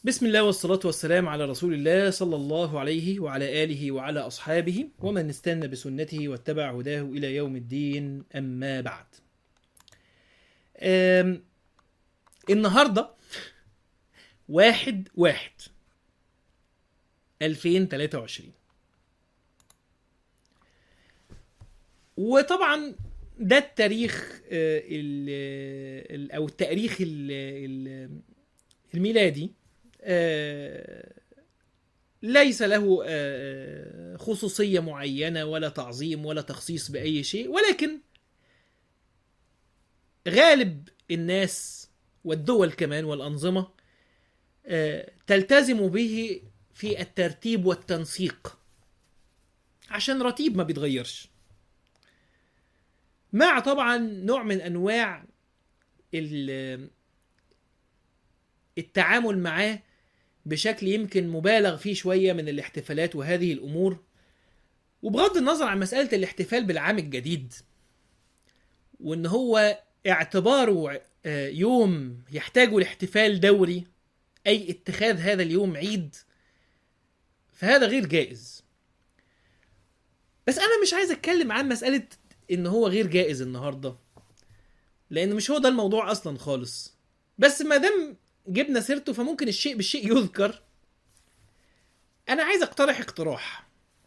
بسم الله والصلاة والسلام على رسول الله صلى الله عليه وعلى آله وعلى أصحابه ومن استنى بسنته واتبع هداه إلى يوم الدين أما بعد أم النهاردة واحد واحد 2023 وطبعا ده التاريخ آه، ال- ال- او التاريخ ال- ال- الميلادي آه، ليس له آه، خصوصيه معينه ولا تعظيم ولا تخصيص باي شيء ولكن غالب الناس والدول كمان والانظمه آه، تلتزم به في الترتيب والتنسيق عشان رتيب ما بيتغيرش مع طبعا نوع من انواع ال- التعامل معاه بشكل يمكن مبالغ فيه شويه من الاحتفالات وهذه الامور وبغض النظر عن مساله الاحتفال بالعام الجديد وان هو اعتباره آه، يوم يحتاج لاحتفال دوري اي اتخاذ هذا اليوم عيد فهذا غير جائز بس انا مش عايز اتكلم عن مساله ان هو غير جائز النهارده لان مش هو ده الموضوع اصلا خالص بس ما دام جبنا سيرته فممكن الشيء بالشيء يذكر انا عايز اقترح اقتراح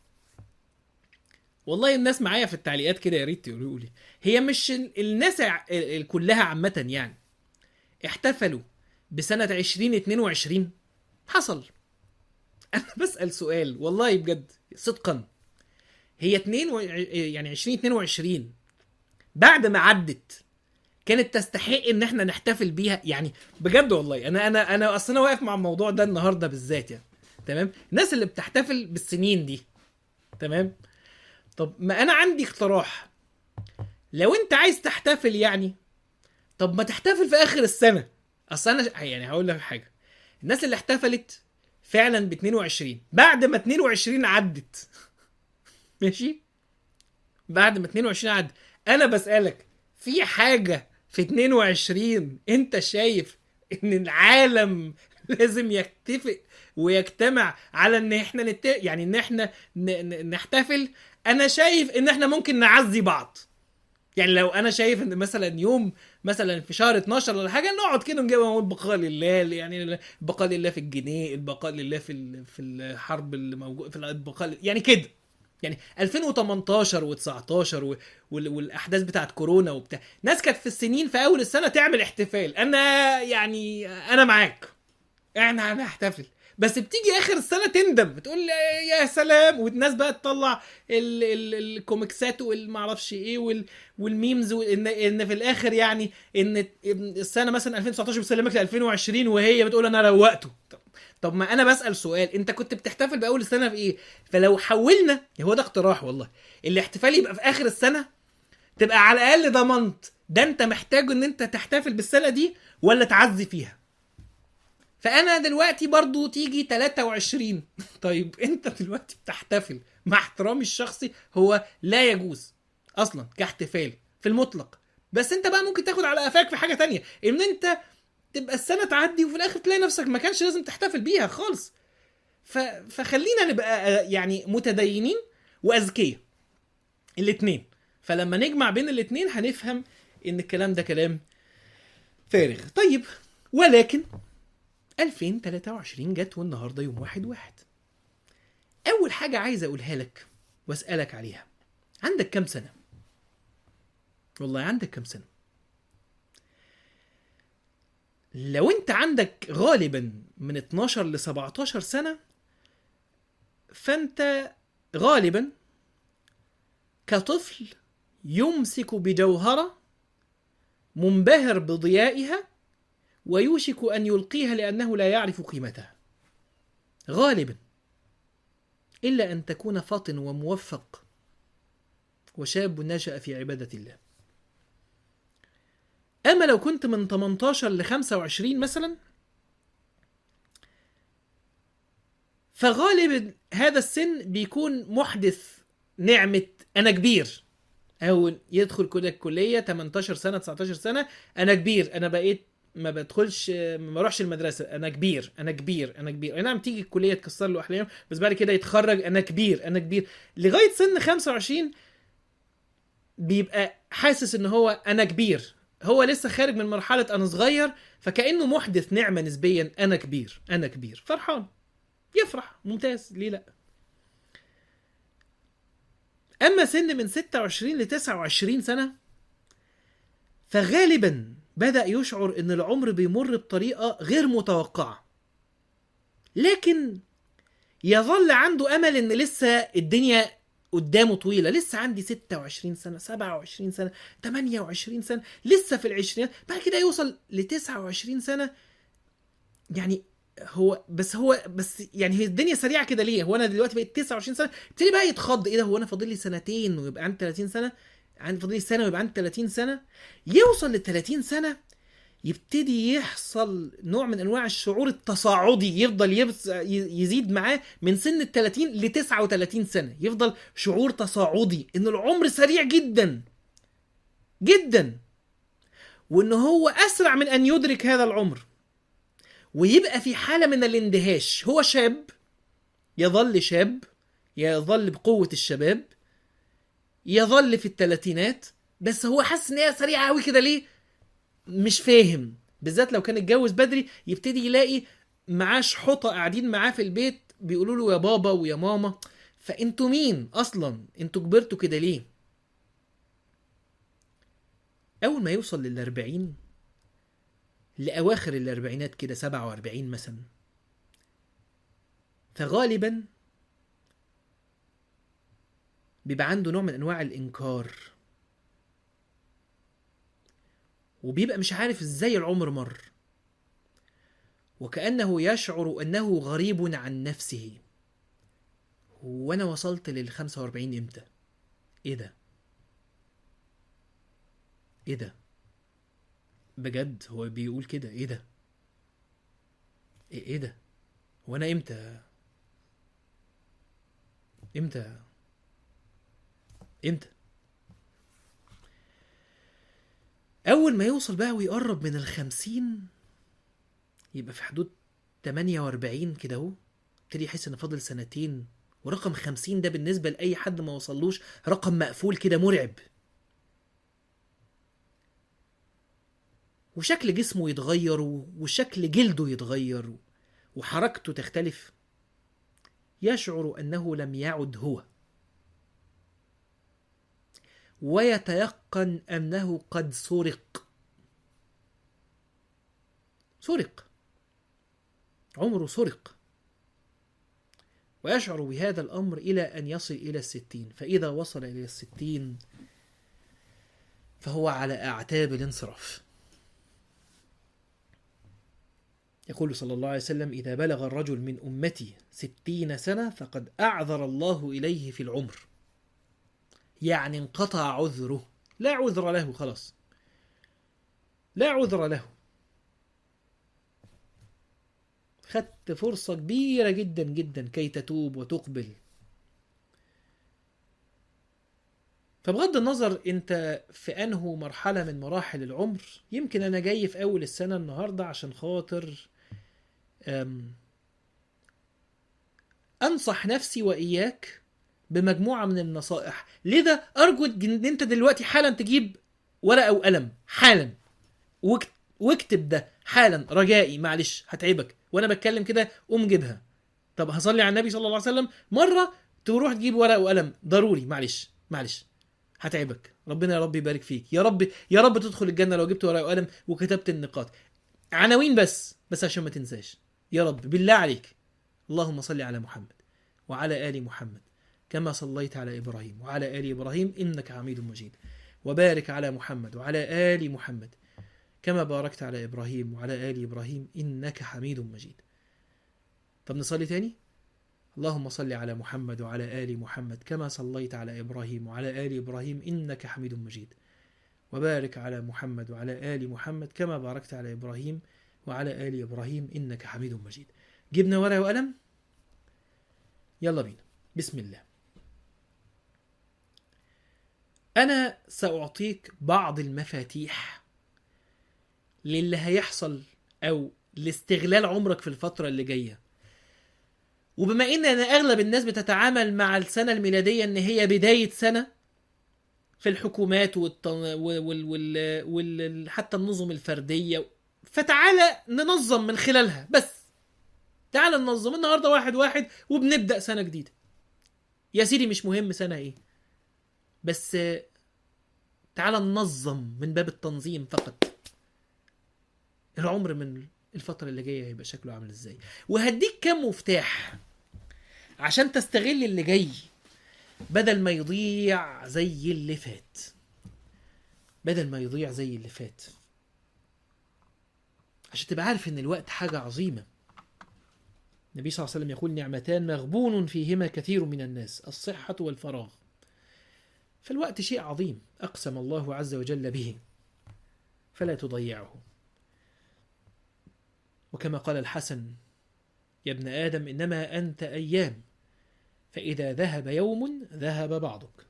والله الناس معايا في التعليقات كده يا ريت يقولوا لي هي مش ال- الناس ع- ال- ال- كلها عامه يعني احتفلوا بسنه 2022 حصل انا بسال سؤال والله بجد صدقا هي 2 و... يعني 2022 بعد ما عدت كانت تستحق ان احنا نحتفل بيها يعني بجد والله انا انا انا اصل انا واقف مع الموضوع ده النهارده بالذات يعني تمام الناس اللي بتحتفل بالسنين دي تمام طب ما انا عندي اقتراح لو انت عايز تحتفل يعني طب ما تحتفل في اخر السنه اصل انا يعني هقول لك حاجه الناس اللي احتفلت فعلا ب 22 بعد ما 22 عدت ماشي بعد ما 22 عدت انا بسالك في حاجه في 22 انت شايف ان العالم لازم يتفق ويجتمع على ان احنا نت... يعني ان احنا ن... ن... نحتفل انا شايف ان احنا ممكن نعزي بعض يعني لو انا شايف ان مثلا يوم مثلا في شهر 12 ولا حاجه نقعد كده نجيب نقول بقاء لله يعني البقاء لله في الجنيه البقاء لله في ال- في الحرب اللي موجود في البقاء يعني كده يعني 2018 و19 و... وال... والاحداث بتاعت كورونا وبتاع ناس كانت في السنين في اول السنه تعمل احتفال انا يعني انا معاك احنا هنحتفل بس بتيجي اخر السنه تندم بتقول يا سلام والناس بقى تطلع ال... ال... الكوميكسات والمعرفش ايه وال... والميمز وان ان في الاخر يعني ان السنه مثلا 2019 بتسلمك ل 2020 وهي بتقول انا روقته طب- طب ما انا بسال سؤال انت كنت بتحتفل باول السنه بايه فلو حولنا هو ده اقتراح والله الاحتفال يبقى في اخر السنه تبقى على الاقل ضمنت ده انت محتاج ان انت تحتفل بالسنه دي ولا تعزي فيها فانا دلوقتي برضو تيجي 23 طيب انت دلوقتي بتحتفل مع احترامي الشخصي هو لا يجوز اصلا كاحتفال في المطلق بس انت بقى ممكن تاخد على قفاك في حاجه تانية ان انت تبقى السنه تعدي وفي الاخر تلاقي نفسك ما كانش لازم تحتفل بيها خالص ف... فخلينا نبقى آه، يعني متدينين واذكياء الاثنين فلما نجمع بين الاثنين هنفهم ان الكلام ده كلام فارغ طيب ولكن 2023 جت والنهارده يوم واحد واحد اول حاجه عايز اقولها لك واسالك عليها عندك كام سنه والله عندك كام سنه لو انت عندك غالبا من 12 ل 17 سنه فانت غالبا كطفل يمسك بجوهره منبهر بضيائها ويوشك ان يلقيها لانه لا يعرف قيمتها غالبا الا ان تكون فطن وموفق وشاب نشا في عباده الله اما لو كنت من 18 ل 25 مثلا فغالبا هذا السن بيكون محدث نعمة أنا كبير أو يدخل كده الكلية 18 سنة 19 سنة أنا كبير أنا بقيت ما بدخلش ما بروحش المدرسه انا كبير انا كبير انا كبير اي نعم تيجي الكليه تكسر له احلامه بس بعد كده يتخرج انا كبير انا كبير لغايه سن 25 بيبقى حاسس ان هو انا كبير هو لسه خارج من مرحله انا صغير فكانه محدث نعمه نسبيا انا كبير انا كبير فرحان يفرح ممتاز ليه لا اما سن من 26 ل 29 سنه فغالبا بدا يشعر ان العمر بيمر بطريقه غير متوقعه لكن يظل عنده امل ان لسه الدنيا قدامه طويله لسه عندي 26 سنه 27 سنه 28 سنه لسه في العشرينات بعد كده يوصل ل 29 سنه يعني هو بس هو بس يعني هي الدنيا سريعه كده ليه؟ هو انا دلوقتي بقيت 29 سنه ابتدي بقى يتخض ايه ده هو انا فاضل لي سنتين ويبقى عندي 30 سنه عندي فاضل لي سنه ويبقى عندي 30 سنه يوصل ل 30 سنه يبتدي يحصل نوع من انواع الشعور التصاعدي يفضل يبس يزيد معاه من سن ال 30 ل 39 سنه يفضل شعور تصاعدي ان العمر سريع جدا جدا وان هو اسرع من ان يدرك هذا العمر ويبقى في حالة من الاندهاش هو شاب يظل شاب يظل بقوة الشباب يظل في الثلاثينات بس هو حاسس ان هي سريعة قوي كده ليه مش فاهم بالذات لو كان اتجوز بدري يبتدي يلاقي معاه شحطة قاعدين معاه في البيت بيقولوا له يا بابا ويا ماما فانتوا مين اصلا انتوا كبرتوا كده ليه اول ما يوصل للأربعين لأواخر الأربعينات كده سبعة وأربعين مثلا فغالبا بيبقى عنده نوع من أنواع الإنكار وبيبقى مش عارف إزاي العمر مر وكأنه يشعر أنه غريب عن نفسه وأنا وصلت لل 45 إمتى؟ إيه ده؟ إيه ده؟ بجد هو بيقول كده ايه ده ايه, إيه ده هو انا امتى امتى امتى اول ما يوصل بقى ويقرب من الخمسين يبقى في حدود 48 كده اهو ابتدي يحس ان فاضل سنتين ورقم خمسين ده بالنسبة لأي حد ما وصلوش رقم مقفول كده مرعب وشكل جسمه يتغير وشكل جلده يتغير وحركته تختلف يشعر انه لم يعد هو ويتيقن انه قد سرق سرق عمره سرق ويشعر بهذا الأمر إلى أن يصل إلى الستين فإذا وصل إلى الستين فهو على أعتاب الانصراف يقول صلى الله عليه وسلم إذا بلغ الرجل من أمتي ستين سنة فقد أعذر الله إليه في العمر يعني انقطع عذره لا عذر له خلاص لا عذر له خدت فرصة كبيرة جدا جدا كي تتوب وتقبل فبغض النظر انت في انه مرحلة من مراحل العمر يمكن انا جاي في اول السنة النهاردة عشان خاطر أم انصح نفسي واياك بمجموعة من النصائح لذا ارجو ان انت دلوقتي حالا تجيب ورقة وقلم حالا واكت- واكتب ده حالا رجائي معلش هتعبك وانا بتكلم كده قوم جيبها طب هصلي على النبي صلى الله عليه وسلم مره تروح تجيب ورقه وقلم ضروري معلش معلش هتعبك ربنا يا رب يبارك فيك يا رب يا رب تدخل الجنه لو جبت ورقه وقلم وكتبت النقاط عناوين بس بس عشان ما تنساش يا رب بالله عليك اللهم صل على محمد وعلى ال محمد كما صليت على ابراهيم وعلى ال ابراهيم انك حميد مجيد وبارك على محمد وعلى ال محمد كما باركت على إبراهيم وعلى آل إبراهيم إنك حميد مجيد طب نصلي تاني اللهم صل على محمد وعلى آل محمد كما صليت على إبراهيم وعلى آل إبراهيم إنك حميد مجيد وبارك على محمد وعلى آل محمد كما باركت على إبراهيم وعلى آل إبراهيم إنك حميد مجيد جبنا ورقة وقلم يلا بينا بسم الله أنا سأعطيك بعض المفاتيح للي هيحصل او لاستغلال عمرك في الفتره اللي جايه وبما ان أنا اغلب الناس بتتعامل مع السنه الميلاديه ان هي بدايه سنه في الحكومات والتن... وال... وال... وال... وال... حتى النظم الفرديه فتعالى ننظم من خلالها بس تعالى ننظم النهارده واحد واحد وبنبدا سنه جديده يا سيدي مش مهم سنه ايه بس آه، تعالى ننظم من باب التنظيم فقط العمر من الفترة اللي جاية هيبقى شكله عامل ازاي وهديك كام مفتاح عشان تستغل اللي جاي بدل ما يضيع زي اللي فات بدل ما يضيع زي اللي فات عشان تبقى عارف ان الوقت حاجة عظيمة النبي صلى الله عليه وسلم يقول نعمتان مغبون فيهما كثير من الناس الصحة والفراغ فالوقت شيء عظيم أقسم الله عز وجل به فلا تضيعه وكما قال الحسن يا ابن آدم إنما أنت أيام فإذا ذهب يوم ذهب بعضك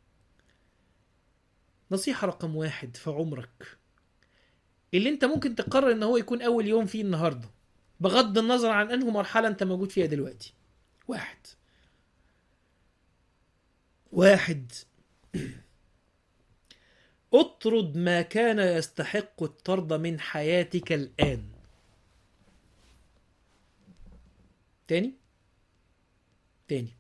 نصيحة رقم واحد في عمرك اللي انت ممكن تقرر ان هو يكون اول يوم فيه النهارده بغض النظر عن انه مرحلة انت موجود فيها دلوقتي واحد واحد اطرد ما كان يستحق الطرد من حياتك الآن تاني تاني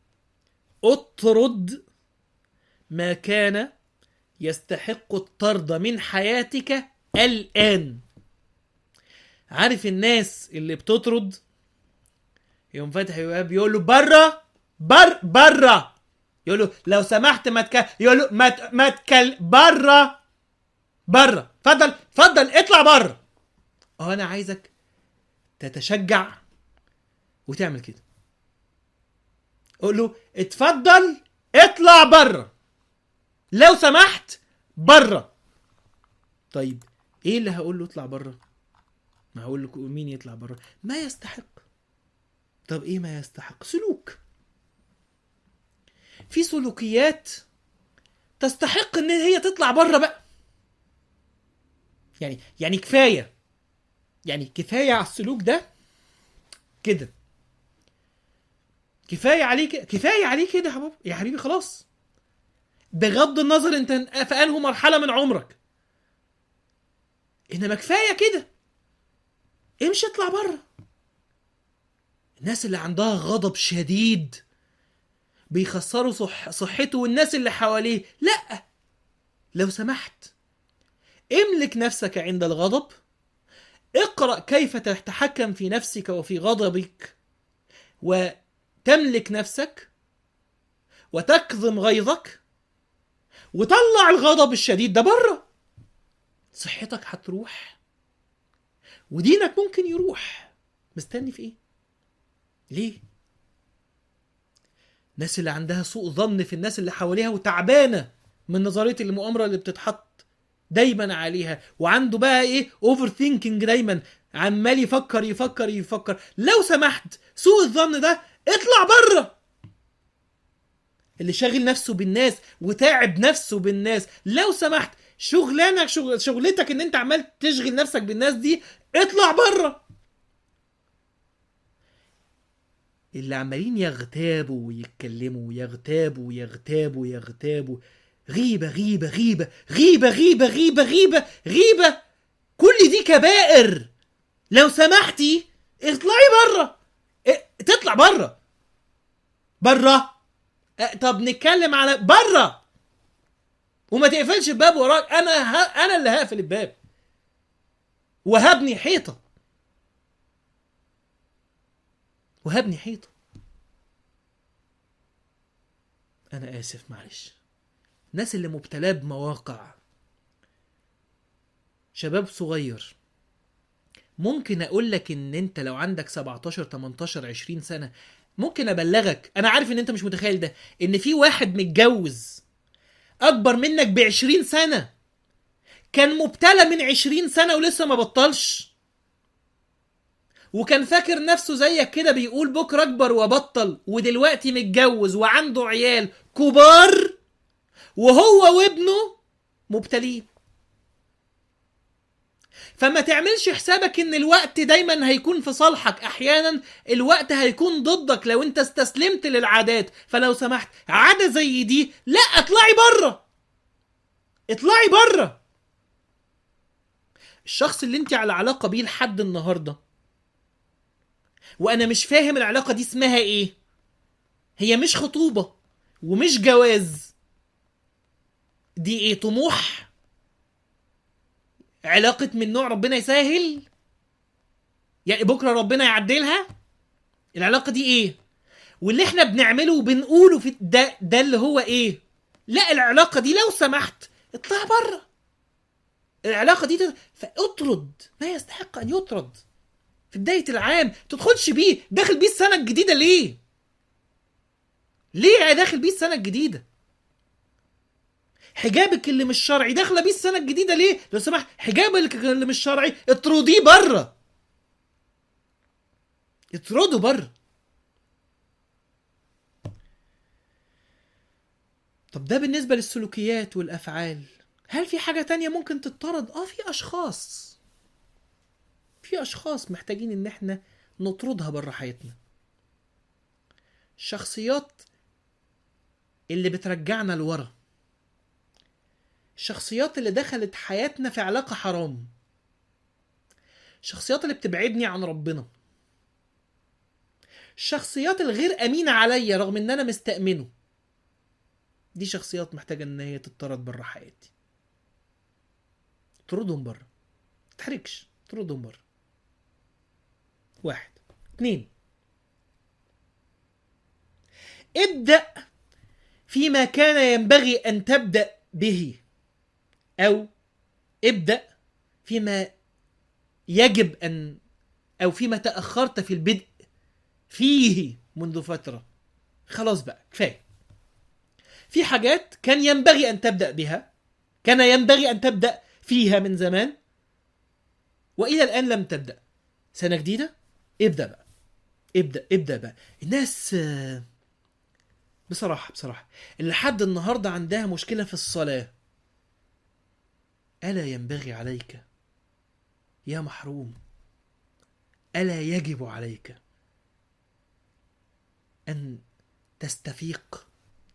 اطرد ما كان يستحق الطرد من حياتك الآن عارف الناس اللي بتطرد يوم فاتح الباب يقول له بره بر بره يقول له لو سمحت ما تك... يقول له ما ت... ما تكل بره بره اتفضل اتفضل اطلع بره اه انا عايزك تتشجع وتعمل كده قول له اتفضل اطلع بره لو سمحت بره طيب ايه اللي هقول له اطلع بره ما هقول له مين يطلع بره ما يستحق طب ايه ما يستحق سلوك في سلوكيات تستحق ان هي تطلع بره بقى يعني يعني كفايه يعني كفايه على السلوك ده كده كفايه عليك كفايه عليه كده يا حبيبي يا حبيبي خلاص بغض النظر انت في انه مرحله من عمرك انما كفايه كده امشي اطلع بره الناس اللي عندها غضب شديد بيخسروا صح صحته والناس اللي حواليه لا لو سمحت املك نفسك عند الغضب اقرا كيف تتحكم في نفسك وفي غضبك وتملك نفسك وتكظم غيظك وطلع الغضب الشديد ده بره صحتك هتروح ودينك ممكن يروح مستني في ايه ليه الناس اللي عندها سوء ظن في الناس اللي حواليها وتعبانه من نظريه المؤامره اللي بتتحط دايما عليها وعنده بقى ايه اوفر ثينكينج دايما عمال يفكر يفكر يفكر لو سمحت سوء الظن ده اطلع بره اللي شاغل نفسه بالناس وتاعب نفسه بالناس لو سمحت شغلانك شغل شغلتك ان انت عمال تشغل نفسك بالناس دي اطلع بره اللي عمالين يغتابوا ويتكلموا يغتابوا يغتابوا يغتابوا غيبة غيبة غيبة غيبة غيبة غيبة غيبة غيبة كل دي كبائر لو سمحتي اطلعي بره اه تطلع بره بره اه طب نتكلم على بره وما تقفلش الباب وراك انا ه... انا اللي هقفل الباب وهبني حيطه وهبني حيطه انا اسف معلش الناس اللي مبتلاه بمواقع شباب صغير ممكن اقول لك ان انت لو عندك 17 18 20 سنه ممكن ابلغك انا عارف ان انت مش متخيل ده ان في واحد متجوز اكبر منك ب 20 سنه كان مبتلى من 20 سنه ولسه ما بطلش وكان فاكر نفسه زيك كده بيقول بكره اكبر وبطل ودلوقتي متجوز وعنده عيال كبار وهو وابنه مبتلين فما تعملش حسابك ان الوقت دايما هيكون في صالحك احيانا الوقت هيكون ضدك لو انت استسلمت للعادات فلو سمحت عادة زي دي لا اطلعي بره اطلعي بره الشخص اللي انت على علاقة بيه لحد النهاردة وانا مش فاهم العلاقة دي اسمها ايه هي مش خطوبة ومش جواز دي ايه طموح علاقة من نوع ربنا يسهل يعني بكرة ربنا يعدلها العلاقة دي ايه واللي احنا بنعمله وبنقوله في ده ده اللي هو ايه لا العلاقة دي لو سمحت اطلع بره العلاقة دي تد... فاطرد ما يستحق ان يطرد في بداية العام تدخلش بيه داخل بيه السنة الجديدة ليه ليه داخل بيه السنة الجديدة حجابك اللي مش شرعي داخله بيه السنه الجديده ليه لو سمحت حجابك اللي مش شرعي اطرديه بره اطرده بره طب ده بالنسبة للسلوكيات والأفعال هل في حاجة تانية ممكن تطرد؟ اه في أشخاص في أشخاص محتاجين إن احنا نطردها بره حياتنا الشخصيات اللي بترجعنا لورا الشخصيات اللي دخلت حياتنا في علاقة حرام الشخصيات اللي بتبعدني عن ربنا الشخصيات الغير أمينة عليا رغم إن أنا مستأمنه دي شخصيات محتاجة إن هي تطرد بره حياتي طردهم بره تحركش طردهم بره واحد اتنين ابدأ فيما كان ينبغي أن تبدأ به أو ابدأ فيما يجب أن أو فيما تأخرت في البدء فيه منذ فترة خلاص بقى كفاية في حاجات كان ينبغي أن تبدأ بها كان ينبغي أن تبدأ فيها من زمان وإلى الآن لم تبدأ سنة جديدة ابدأ بقى ابدأ ابدأ بقى الناس آه، بصراحة بصراحة اللي لحد النهاردة عندها مشكلة في الصلاة ألا ينبغي عليك يا محروم ألا يجب عليك أن تستفيق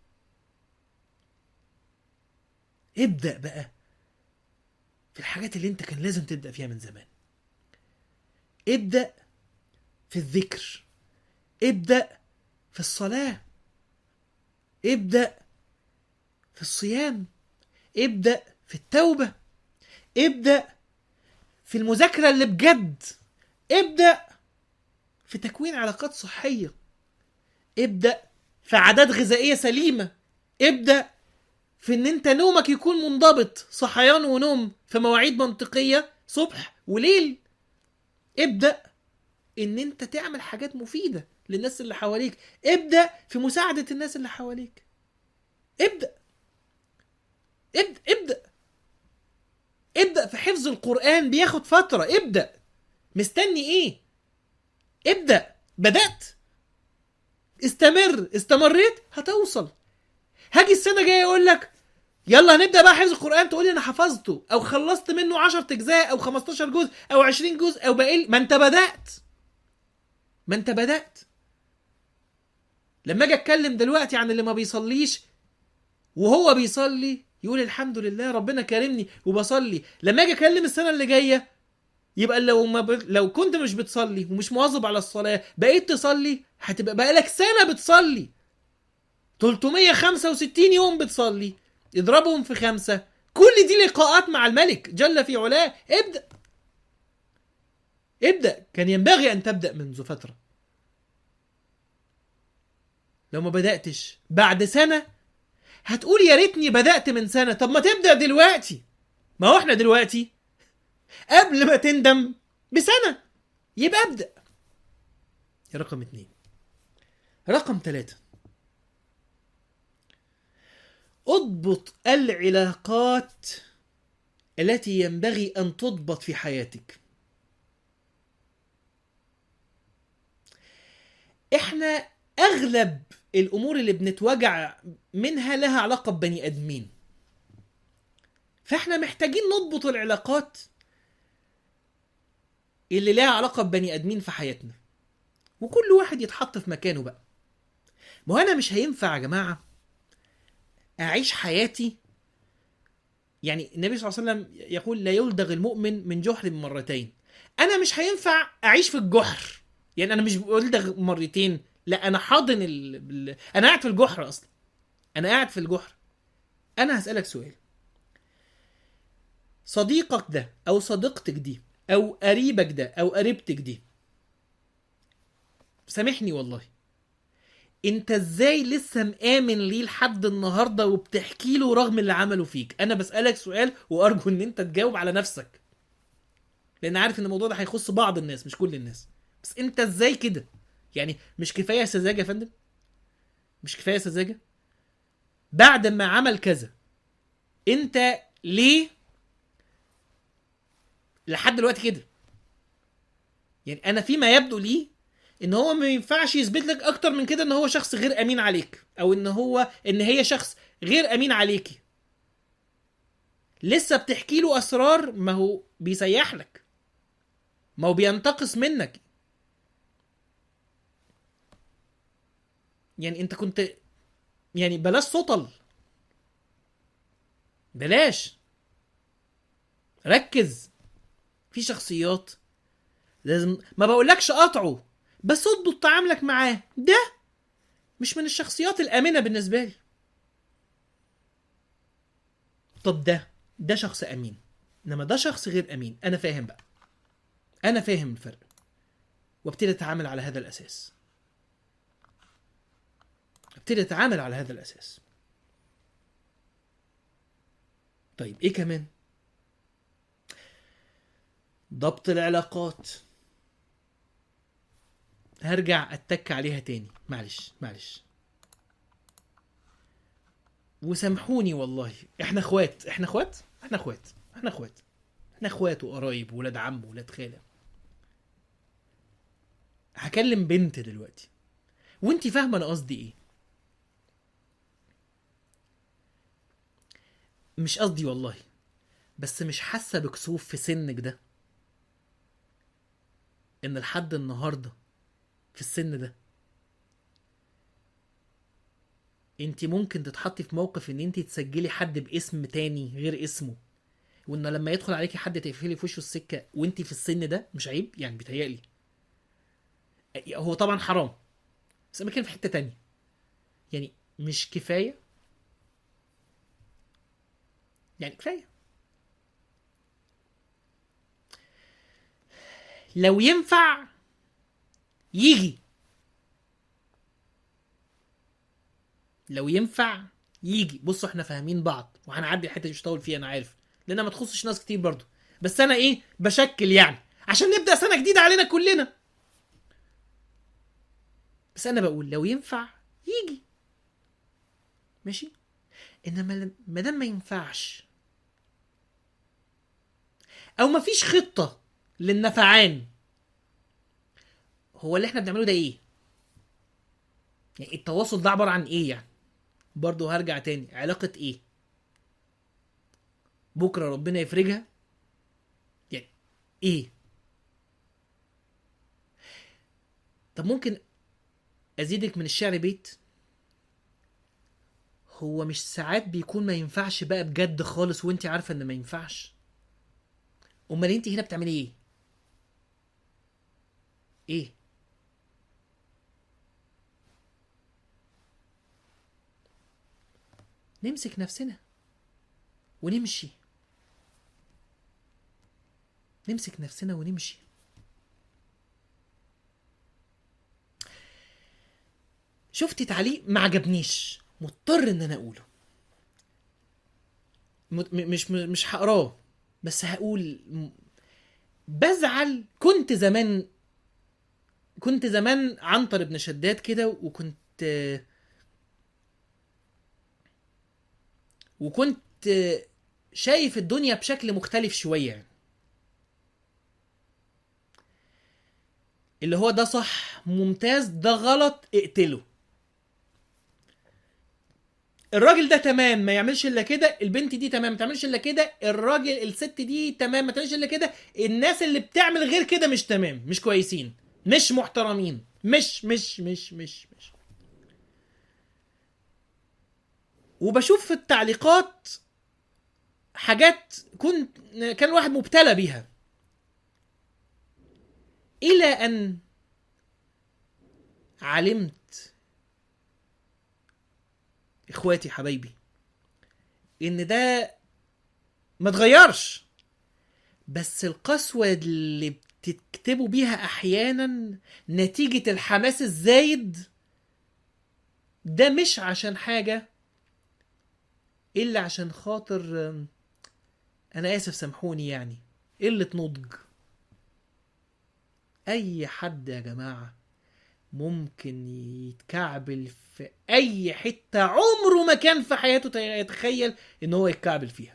ابدأ بقى في الحاجات اللي انت كان لازم تبدأ فيها من زمان ابدأ في الذكر ابدأ في الصلاة ابدأ في الصيام ابدأ في التوبة ابدأ في المذاكرة اللي بجد ابدأ في تكوين علاقات صحية ابدأ في عادات غذائية سليمة ابدأ في ان انت نومك يكون منضبط صحيان ونوم في مواعيد منطقية صبح وليل ابدأ ان انت تعمل حاجات مفيدة للناس اللي حواليك ابدأ في مساعدة الناس اللي حواليك ابدأ ابدأ ابدأ ابدأ في حفظ القرآن بياخد فترة ابدأ مستني ايه ابدأ بدأت استمر استمريت هتوصل هاجي السنة الجاية اقول لك يلا هنبدأ بقى حفظ القرآن تقول لي انا حفظته او خلصت منه 10 اجزاء او 15 جزء او 20 جزء او بقى ما انت بدأت ما انت بدأت لما اجي اتكلم دلوقتي عن اللي ما بيصليش وهو بيصلي يقول الحمد لله ربنا كرمني وبصلي لما اجي اكلم السنه اللي جايه يبقى لو ما ب... لو كنت مش بتصلي ومش مواظب على الصلاه بقيت تصلي هتبقى بقالك سنه بتصلي 365 يوم بتصلي اضربهم في خمسة كل دي لقاءات مع الملك جل في علاه ابدأ ابدأ كان ينبغي أن تبدأ منذ فترة لو ما بدأتش بعد سنة هتقول يا ريتني بدأت من سنة طب ما تبدأ دلوقتي ما هو احنا دلوقتي قبل ما تندم بسنة يبقى ابدأ رقم اتنين رقم ثلاثة اضبط العلاقات التي ينبغي ان تضبط في حياتك احنا اغلب الامور اللي بنتوجع منها لها علاقه ببني ادمين فاحنا محتاجين نضبط العلاقات اللي لها علاقه ببني ادمين في حياتنا وكل واحد يتحط في مكانه بقى ما هو انا مش هينفع يا جماعه اعيش حياتي يعني النبي صلى الله عليه وسلم يقول لا يلدغ المؤمن من جحر مرتين انا مش هينفع اعيش في الجحر يعني انا مش بلدغ مرتين لا انا حاضن ال... ال- انا قاعد في الجحر اصلا انا قاعد في الجحر انا هسالك سؤال صديقك ده او صديقتك دي او قريبك ده او قريبتك دي سامحني والله انت ازاي لسه مآمن ليه لحد النهارده وبتحكي له رغم اللي عمله فيك انا بسألك سؤال وارجو ان انت تجاوب على نفسك لان عارف ان الموضوع ده هيخص بعض الناس مش كل الناس بس انت ازاي كده يعني مش كفايه سذاجه يا فندم مش كفايه سذاجه بعد ما عمل كذا انت ليه لحد دلوقتي كده يعني انا فيما يبدو لي ان هو ما ينفعش يثبت لك اكتر من كده ان هو شخص غير امين عليك او ان هو ان هي شخص غير امين عليكي لسه بتحكي له اسرار ما هو بيسيح لك ما هو بينتقص منك يعني انت كنت يعني بلاش سطل بلاش ركز في شخصيات لازم ما بقولكش قطعه بس اضبط تعاملك معاه ده مش من الشخصيات الآمنة بالنسبة لي طب ده ده شخص أمين إنما ده شخص غير أمين أنا فاهم بقى أنا فاهم الفرق وابتدي أتعامل على هذا الأساس ابتدي أتعامل على هذا الأساس طيب إيه كمان ضبط العلاقات هرجع اتك عليها تاني معلش معلش وسامحوني والله احنا اخوات احنا اخوات احنا اخوات احنا اخوات احنا اخوات وقرايب وولاد عم وولاد خاله هكلم بنت دلوقتي وانت فاهمه انا قصدي ايه مش قصدي والله بس مش حاسه بكسوف في سنك ده ان لحد النهارده في السن ده انت ممكن تتحطي في موقف ان انت تسجلي حد باسم تاني غير اسمه وان لما يدخل عليكي حد تقفلي في وشه السكه وانت في السن ده مش عيب يعني بيتهيألي هو طبعا حرام بس انا بتكلم في حته تانية يعني مش كفايه يعني كفايه لو ينفع يجي لو ينفع يجي بصوا احنا فاهمين بعض وهنعدي الحته دي مش هطول فيها انا عارف لانها ما تخصش ناس كتير برضو بس انا ايه بشكل يعني عشان نبدا سنه جديده علينا كلنا بس انا بقول لو ينفع يجي ماشي انما ما دام ما ينفعش او ما فيش خطه للنفعان هو اللي احنا بنعمله ده ايه يعني التواصل ده عباره عن ايه يعني برضه هرجع تاني علاقه ايه بكره ربنا يفرجها يعني ايه طب ممكن ازيدك من الشعر بيت هو مش ساعات بيكون ما ينفعش بقى بجد خالص وانت عارفه ان ما ينفعش امال انت هنا بتعملي ايه ايه نمسك نفسنا ونمشي نمسك نفسنا ونمشي شفت تعليق ما عجبنيش مضطر ان انا اقوله م- م- مش م- مش هقراه بس هقول م- بزعل كنت زمان كنت زمان عنتر ابن شداد كده وكنت وكنت شايف الدنيا بشكل مختلف شوية يعني. اللي هو ده صح ممتاز ده غلط اقتله الراجل ده تمام ما يعملش الا كده البنت دي تمام ما تعملش الا كده الراجل الست دي تمام ما تعملش الا كده الناس اللي بتعمل غير كده مش تمام مش كويسين مش محترمين مش مش مش مش مش وبشوف في التعليقات حاجات كنت كان الواحد مبتلى بيها الى ان علمت اخواتي حبايبي ان ده ما اتغيرش بس القسوة اللي بتكتبوا بيها احيانا نتيجة الحماس الزايد ده مش عشان حاجة الا عشان خاطر أم، انا اسف سامحوني يعني قلة نضج اي حد يا جماعة ممكن يتكعبل في اي حتة عمره ما كان في حياته يتخيل ان هو يتكعبل فيها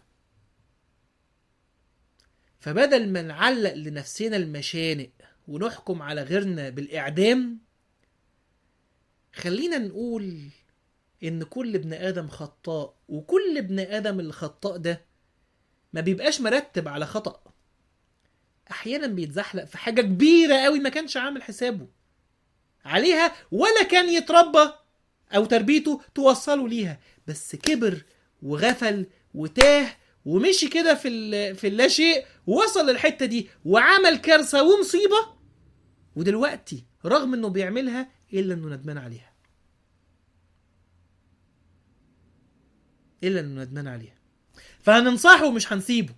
فبدل ما نعلق لنفسنا المشانق ونحكم على غيرنا بالاعدام خلينا نقول ان كل ابن ادم خطاء وكل ابن ادم الخطاء ده ما بيبقاش مرتب على خطأ احيانا بيتزحلق في حاجة كبيرة قوي ما كانش عامل حسابه عليها ولا كان يتربى او تربيته توصله ليها بس كبر وغفل وتاه ومشي كده في ال- في اللاشيء ووصل للحته دي وعمل كارثه ومصيبه ودلوقتي رغم انه بيعملها الا انه ندمان عليها الا انه ندمان عليها فهننصحه ومش هنسيبه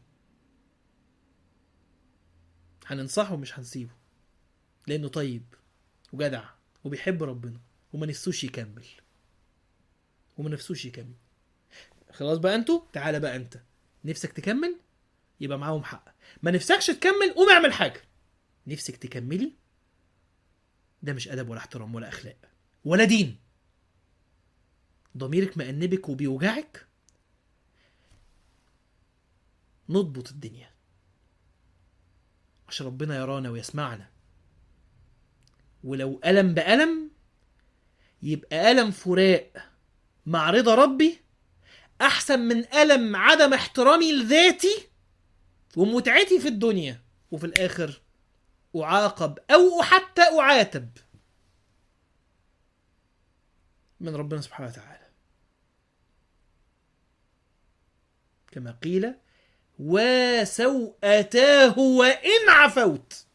هننصحه ومش هنسيبه لانه طيب وجدع وبيحب ربنا وما نفسوش يكمل وما نفسوش يكمل خلاص بقى انتوا تعالى بقى انت نفسك تكمل يبقى معاهم حق ما نفسكش تكمل قوم اعمل حاجه نفسك تكملي ده مش ادب ولا احترام ولا اخلاق ولا دين ضميرك مأنبك وبيوجعك نضبط الدنيا عشان ربنا يرانا ويسمعنا ولو ألم بألم يبقى ألم فراق مع رضا ربي أحسن من ألم عدم احترامي لذاتي ومتعتي في الدنيا وفي الآخر أعاقب أو حتى أعاتب من ربنا سبحانه وتعالى كما قيل وسوءتاه وإن عفوت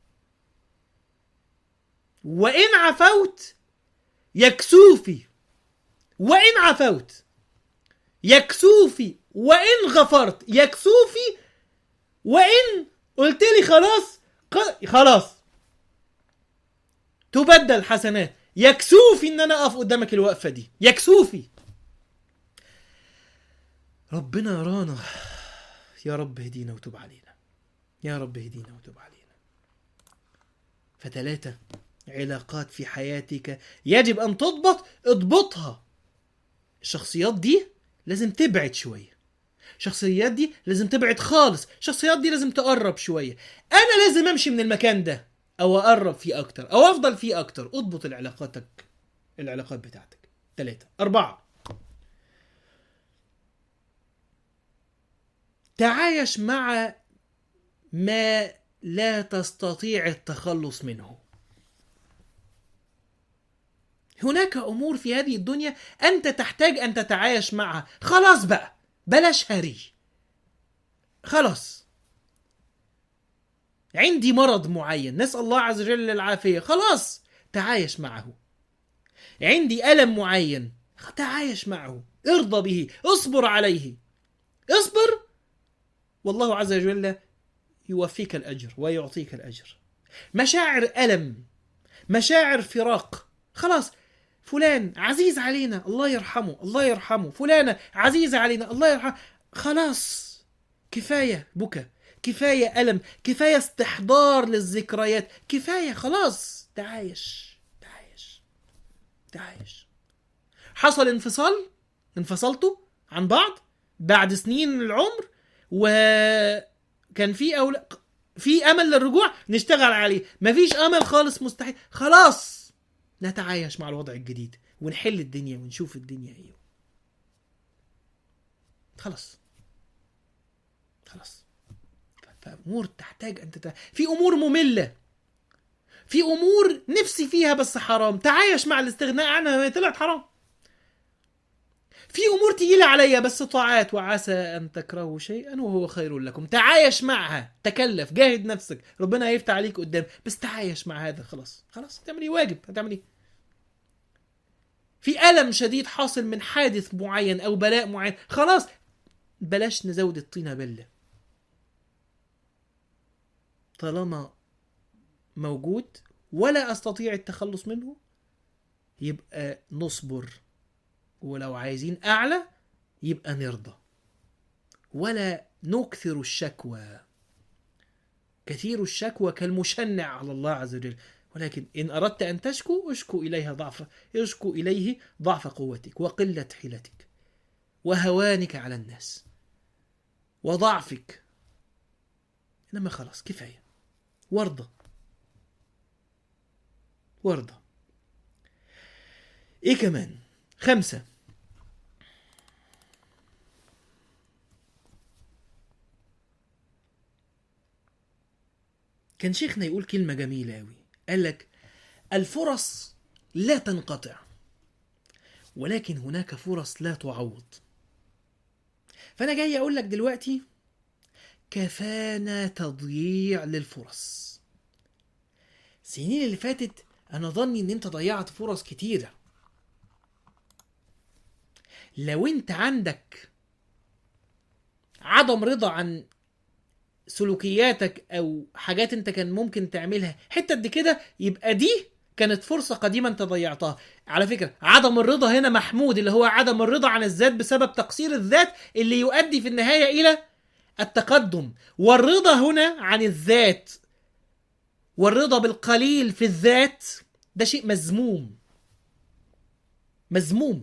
وإن عفوت يكسوفي وإن عفوت يكسوفي وإن غفرت يكسوفي وإن قلت لي خلاص ق- خلاص تبدل حسنات يكسوفي ان انا اقف قدامك الوقفه دي يكسوفي ربنا يرانا يا رب اهدينا وتب علينا يا رب اهدينا وتب علينا فتلاتة علاقات في حياتك يجب ان تضبط اضبطها الشخصيات دي لازم تبعد شويه الشخصيات دي لازم تبعد خالص الشخصيات دي لازم تقرب شويه انا لازم امشي من المكان ده او اقرب فيه اكتر او افضل فيه اكتر اضبط العلاقاتك العلاقات بتاعتك ثلاثة أربعة تعايش مع ما لا تستطيع التخلص منه هناك امور في هذه الدنيا انت تحتاج ان تتعايش معها خلاص بقى بلاش هري خلاص عندي مرض معين نسال الله عز وجل العافيه خلاص تعايش معه عندي الم معين تعايش معه ارضى به اصبر عليه اصبر والله عز وجل يوفيك الاجر ويعطيك الاجر مشاعر الم مشاعر فراق خلاص فلان عزيز علينا الله يرحمه الله يرحمه فلانة عزيزة علينا الله يرحمه خلاص كفاية بكى كفاية ألم كفاية استحضار للذكريات كفاية خلاص تعايش تعايش تعايش حصل انفصال انفصلتوا عن بعض بعد سنين العمر وكان في أول في امل للرجوع نشتغل عليه مفيش امل خالص مستحيل خلاص نتعايش مع الوضع الجديد ونحل الدنيا ونشوف الدنيا ايه خلاص خلاص فامور تحتاج ان تت... في امور ممله في امور نفسي فيها بس حرام تعايش مع الاستغناء عنها ما هي طلعت حرام في امور تقيله عليا بس طاعات وعسى ان تكرهوا شيئا وهو خير لكم تعايش معها تكلف جاهد نفسك ربنا هيفتح عليك قدام بس تعايش مع هذا خلاص خلاص هتعمل ايه واجب هتعمل ايه في الم شديد حاصل من حادث معين او بلاء معين خلاص بلاش نزود الطينه بله طالما موجود ولا استطيع التخلص منه يبقى نصبر ولو عايزين اعلى يبقى نرضى ولا نكثر الشكوى كثير الشكوى كالمشنع على الله عز وجل ولكن إن أردت أن تشكو اشكو إليها ضعف اشكو إليه ضعف قوتك وقلة حيلتك وهوانك على الناس وضعفك إنما خلاص كفاية وارضى وارضى إيه كمان خمسة كان شيخنا يقول كلمة جميلة أوي قال لك الفرص لا تنقطع ولكن هناك فرص لا تعوض فأنا جاي أقول لك دلوقتي كفانا تضييع للفرص السنين اللي فاتت أنا ظني إن أنت ضيعت فرص كتيرة لو أنت عندك عدم رضا عن سلوكياتك او حاجات انت كان ممكن تعملها حته قد كده يبقى دي كانت فرصه قديمه انت ضيعتها على فكره عدم الرضا هنا محمود اللي هو عدم الرضا عن الذات بسبب تقصير الذات اللي يؤدي في النهايه الى التقدم والرضا هنا عن الذات والرضا بالقليل في الذات ده شيء مذموم مذموم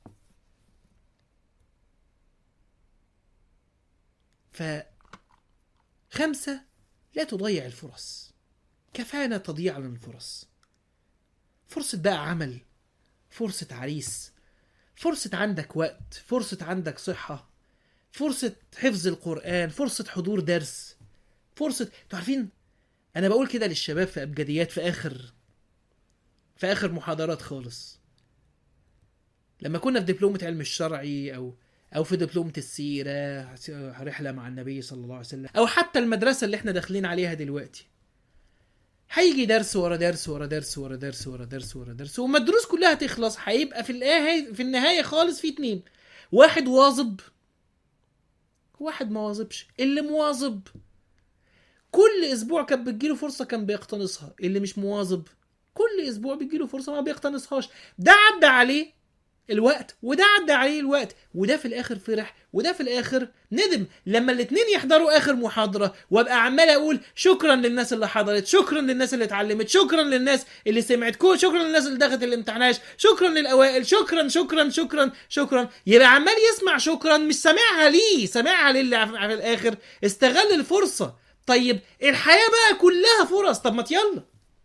ف خمسة لا تضيع الفرص كفانا تضييع للفرص فرصة بقى عمل فرصة عريس فرصة عندك وقت فرصة عندك صحة فرصة حفظ القرآن فرصة حضور درس فرصة تعرفين أنا بقول كده للشباب في أبجديات في آخر في آخر محاضرات خالص لما كنا في دبلومة علم الشرعي أو او في دبلومه السيره رحله مع النبي صلى الله عليه وسلم او حتى المدرسه اللي احنا داخلين عليها دلوقتي هيجي درس ورا درس ورا درس ورا درس ورا درس ورا درس وما الدروس كلها تخلص هيبقى في النهايه في النهايه خالص في اتنين واحد واظب واحد ما واظبش اللي مواظب كل اسبوع كانت بتجيله فرصه كان بيقتنصها اللي مش مواظب كل اسبوع بيجيله فرصه ما بيقتنصهاش ده عدى عليه الوقت وده عدى عليه الوقت وده في الاخر فرح وده في الاخر ندم لما الاتنين يحضروا اخر محاضره وابقى عمال اقول شكرا للناس اللي حضرت شكرا للناس اللي اتعلمت شكرا للناس اللي سمعت كو شكرا للناس اللي دخلت الامتحانات شكرا للاوائل شكرا شكرا شكرا شكرا يبقى عمال يسمع شكرا مش سامعها ليه سامعها ليه اللي في الاخر استغل الفرصه طيب الحياه بقى كلها فرص طب ما يلا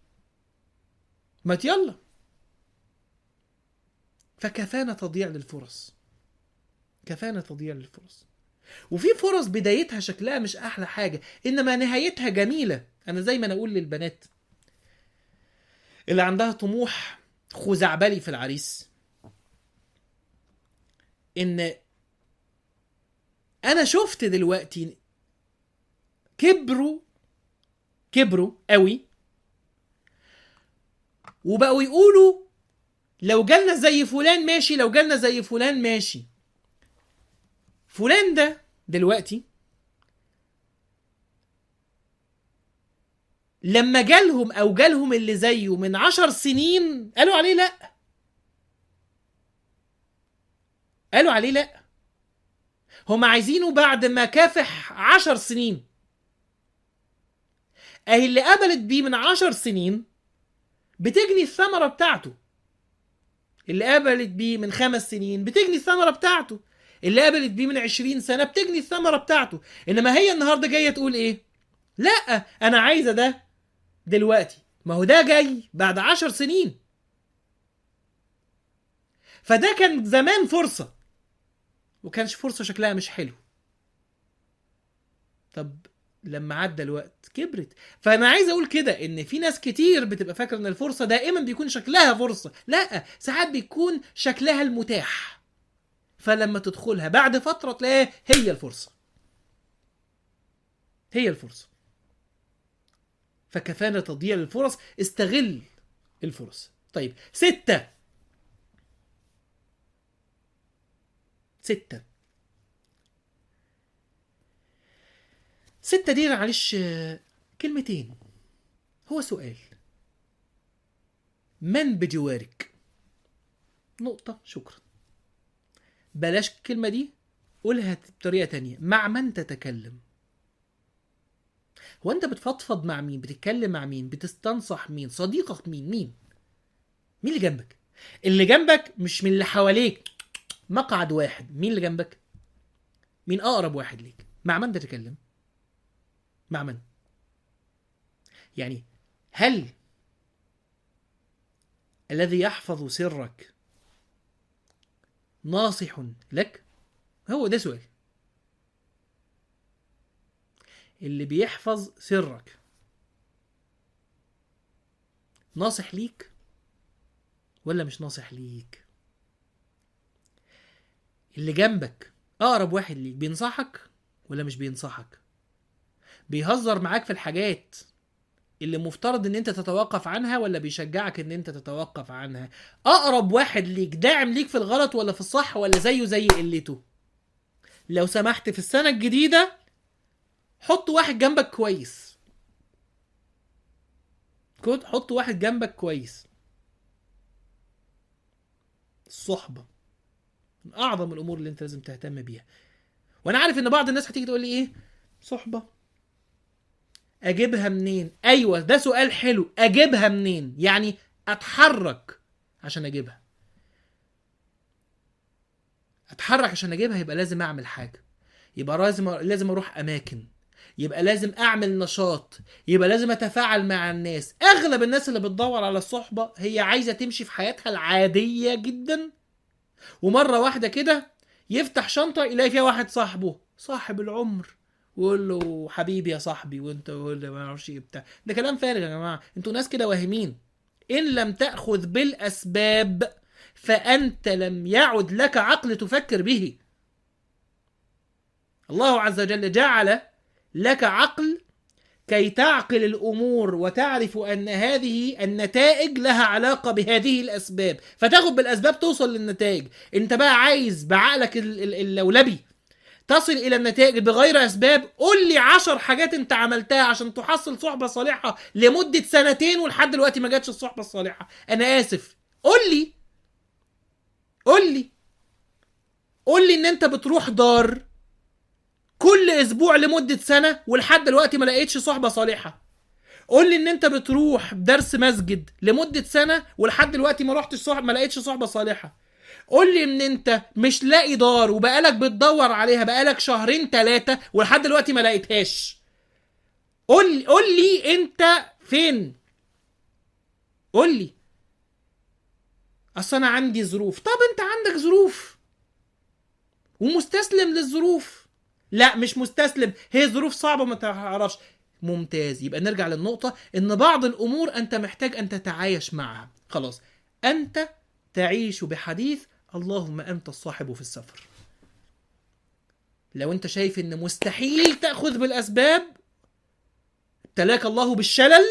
ما يلا فكفانا تضييع للفرص كفانا تضييع للفرص وفي فرص بدايتها شكلها مش احلى حاجه انما نهايتها جميله انا زي ما انا اقول للبنات اللي عندها طموح خزعبلي في العريس ان انا شفت دلوقتي كبروا كبروا قوي وبقوا يقولوا لو جالنا زي فلان ماشي لو جالنا زي فلان ماشي فلان ده دلوقتي لما جالهم او جالهم اللي زيه من عشر سنين قالوا عليه لا قالوا عليه لا هم عايزينه بعد ما كافح عشر سنين اهي اللي قبلت بيه من عشر سنين بتجني الثمرة بتاعته اللي قابلت بيه من خمس سنين بتجني الثمرة بتاعته اللي قابلت بيه من عشرين سنة بتجني الثمرة بتاعته إنما هي النهاردة جاية تقول إيه لا أنا عايزة ده دلوقتي ما هو ده جاي بعد عشر سنين فده كان زمان فرصة وكانش فرصه شكلها مش حلو طب لما عدى الوقت كبرت فانا عايز اقول كده ان في ناس كتير بتبقى فاكره ان الفرصه دائما بيكون شكلها فرصه لا ساعات بيكون شكلها المتاح فلما تدخلها بعد فتره تلاقيها هي الفرصه هي الفرصه فكفانا تضييع الفرص استغل الفرص طيب ستة ستة ستة دي معلش آه، كلمتين هو سؤال من بجوارك نقطة شكرا بلاش الكلمة دي قولها بطريقة تانية مع من تتكلم هو انت بتفضفض مع مين بتتكلم مع مين بتستنصح مين صديقك مين مين مين اللي جنبك اللي جنبك مش من اللي حواليك مقعد واحد مين اللي جنبك مين اقرب واحد ليك مع من تتكلم مع من يعني هل الذي يحفظ سرك ناصح لك هو ده سؤال اللي بيحفظ سرك ناصح ليك ولا مش ناصح ليك اللي جنبك اقرب واحد ليك بينصحك ولا مش بينصحك بيهزر معاك في الحاجات اللي مفترض ان انت تتوقف عنها ولا بيشجعك ان انت تتوقف عنها اقرب واحد ليك داعم ليك في الغلط ولا في الصح ولا زيه زي قلته لو سمحت في السنة الجديدة حط واحد جنبك كويس كنت حط واحد جنبك كويس الصحبة من أعظم الأمور اللي أنت لازم تهتم بيها وأنا عارف إن بعض الناس هتيجي تقول لي إيه صحبة أجيبها منين أيوة ده سؤال حلو أجيبها منين يعني أتحرك عشان أجيبها أتحرك عشان أجيبها يبقى لازم أعمل حاجة يبقى لازم لازم أروح أماكن يبقى لازم اعمل نشاط يبقى لازم اتفاعل مع الناس اغلب الناس اللي بتدور على الصحبه هي عايزه تمشي في حياتها العاديه جدا ومره واحده كده يفتح شنطه يلاقي فيها واحد صاحبه صاحب العمر ويقول له حبيبي يا صاحبي وانت يقول له ما اعرفش ايه بتاع ده كلام فارغ يا جماعه انتوا ناس كده واهمين ان لم تاخذ بالاسباب فانت لم يعد لك عقل تفكر به الله عز وجل جعل لك عقل كي تعقل الامور وتعرف ان هذه النتائج لها علاقه بهذه الاسباب فتاخد بالاسباب توصل للنتائج انت بقى عايز بعقلك ال- ال- اللولبي تصل الى النتائج بغير اسباب قول لي عشر حاجات انت عملتها عشان تحصل صحبه صالحه لمده سنتين ولحد دلوقتي ما جاتش الصحبه الصالحه انا اسف قول لي قول لي قول لي ان انت بتروح دار كل اسبوع لمده سنه ولحد دلوقتي ما لقيتش صحبه صالحه قول لي ان انت بتروح درس مسجد لمده سنه ولحد دلوقتي ما رحتش صحبه ما لقيتش صحبه صالحه قول لي ان انت مش لاقي دار وبقالك بتدور عليها بقالك شهرين ثلاثه ولحد دلوقتي ما لقيتهاش قول لي قول لي انت فين قول لي اصل انا عندي ظروف طب انت عندك ظروف ومستسلم للظروف لا مش مستسلم هي ظروف صعبه ما تعرفش ممتاز يبقى نرجع للنقطه ان بعض الامور انت محتاج ان تتعايش معها خلاص انت تعيش بحديث اللهم انت الصاحب في السفر لو انت شايف ان مستحيل تاخذ بالاسباب ابتلاك الله بالشلل